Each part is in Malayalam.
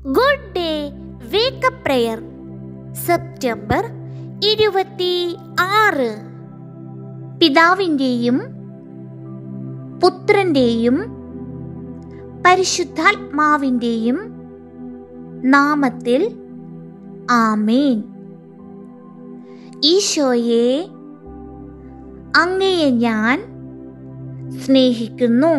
good day wake up prayer September ഇരുപത്തി ആറ് പിതാവിൻ്റെയും പുത്രൻ്റെയും പരിശുദ്ധാത്മാവിൻ്റെയും നാമത്തിൽ ആമേൻ ഈശോയെ അങ്ങയെ ഞാൻ സ്നേഹിക്കുന്നു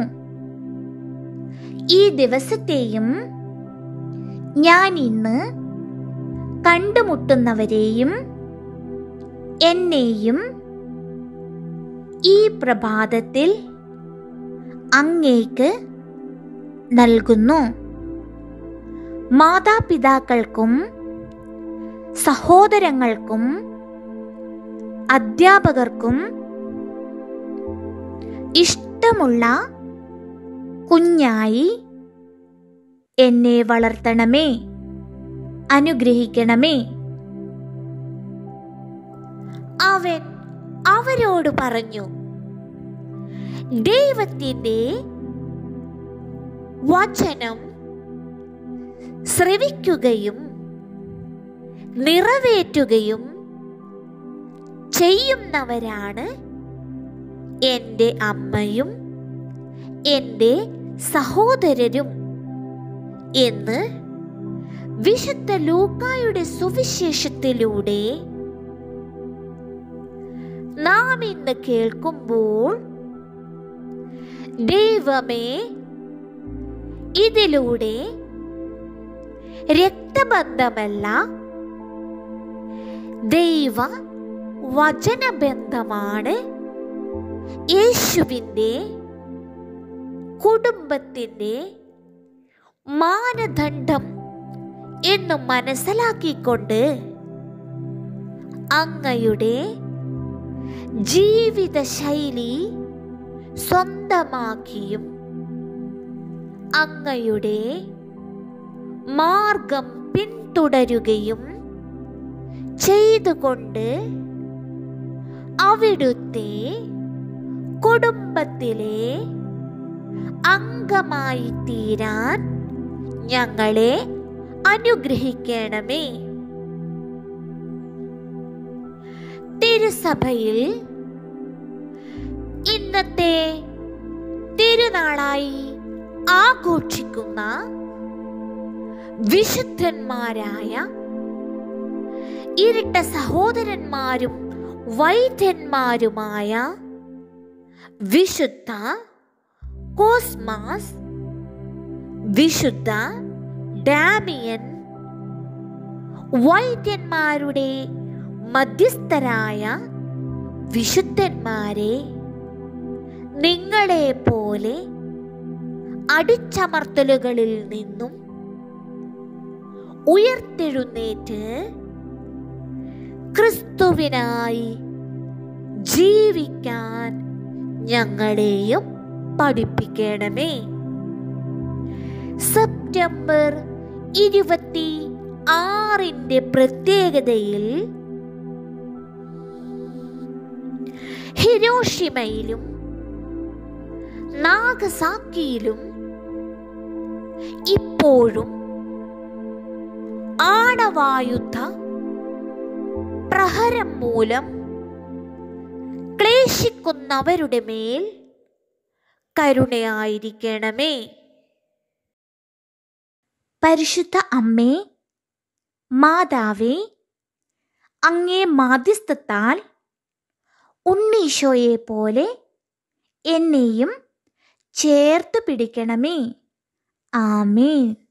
ഈ ദിവസത്തെയും ഞാൻ ഇന്ന് കണ്ടുമുട്ടുന്നവരെയും എന്നെയും ഈ പ്രഭാതത്തിൽ അങ്ങേക്ക് നൽകുന്നു മാതാപിതാക്കൾക്കും സഹോദരങ്ങൾക്കും അധ്യാപകർക്കും ഇഷ്ടമുള്ള കുഞ്ഞായി എന്നെ വളർത്തണമേ അനുഗ്രഹിക്കണമേ അവൻ അവരോട് പറഞ്ഞു ദൈവത്തിൻ്റെ വചനം ശ്രവിക്കുകയും നിറവേറ്റുകയും ചെയ്യുന്നവരാണ് എൻ്റെ അമ്മയും എൻ്റെ സഹോദരരും എന്ന് വിശുദ്ധ ലൂക്കായുടെ സുവിശേഷത്തിലൂടെ നാം ഇന്ന് കേൾക്കുമ്പോൾ ദൈവമേ ഇതിലൂടെ രക്തബന്ധമല്ല ദൈവ വചനബന്ധമാണ് യേശുവിൻ്റെ കുടുംബത്തിൻ്റെ മാനദണ്ഡം എന്ന് മനസ്സിലാക്കിക്കൊണ്ട് അങ്ങയുടെ ജീവിതശൈലി സ്വന്തമാക്കിയും അങ്ങയുടെ മാർഗം പിന്തുടരുകയും ചെയ്തുകൊണ്ട് അവിടുത്തെ കുടുംബത്തിലെ അംഗമായി തീരാൻ ഞങ്ങളെ അനുഗ്രഹിക്കണമേ തിരുസഭയിൽ ഇന്നത്തെ തിരുനാളായി ആഘോഷിക്കുന്ന വിശുദ്ധന്മാരായ ഇരട്ട സഹോദരന്മാരും വൈദ്യന്മാരുമായ വിശുദ്ധ കോസ്മാസ് വിശുദ്ധ ഡാമിയൻ വൈദ്യന്മാരുടെ മധ്യസ്ഥരായ വിശുദ്ധന്മാരെ നിങ്ങളെ പോലെ അടിച്ചമർത്തലുകളിൽ നിന്നും ഉയർത്തെഴുന്നേറ്റ് ക്രിസ്തുവിനായി ജീവിക്കാൻ ഞങ്ങളെയും പഠിപ്പിക്കണമേ സെപ്റ്റംബർ ഇരുപത്തി ആറിൻ്റെ പ്രത്യേകതയിൽ ഹിരോഷിമയിലും നാഗസാക്കിയിലും ഇപ്പോഴും ആണവായുധ പ്രഹരം മൂലം ക്ലേശിക്കുന്നവരുടെ മേൽ കരുണയായിരിക്കണമേ പരിശുദ്ധ അമ്മേ മാതാവേ അങ്ങേ മാധ്യസ്ഥത്താൽ ഉണ്ണീശോയെ പോലെ എന്നെയും ചേർത്ത് പിടിക്കണമേ ആമേൻ